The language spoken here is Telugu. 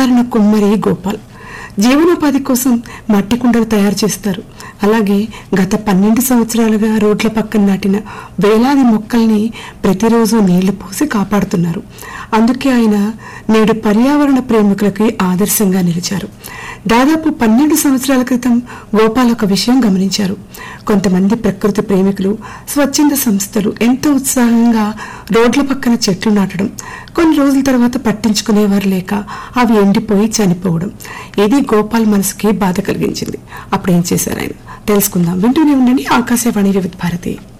సాధారణ కుమ్మరి గోపాల్ జీవనోపాధి కోసం మట్టి కుండలు తయారు చేస్తారు అలాగే గత పన్నెండు సంవత్సరాలుగా రోడ్ల పక్కన నాటిన వేలాది మొక్కల్ని ప్రతిరోజు నీళ్లు పోసి కాపాడుతున్నారు అందుకే ఆయన నేడు పర్యావరణ ప్రేమికులకి ఆదర్శంగా నిలిచారు దాదాపు పన్నెండు సంవత్సరాల క్రితం గోపాల్ ఒక విషయం గమనించారు కొంతమంది ప్రకృతి ప్రేమికులు స్వచ్ఛంద సంస్థలు ఎంతో ఉత్సాహంగా రోడ్ల పక్కన చెట్లు నాటడం కొన్ని రోజుల తర్వాత పట్టించుకునేవారు లేక అవి ఎండిపోయి చనిపోవడం ఇది గోపాల్ మనసుకి బాధ కలిగించింది అప్పుడు ఏం చేశారు ఆయన తెలుసుకుందాం వింటూనే ఉండండి ఆకాశవాణి వివిధ భారతి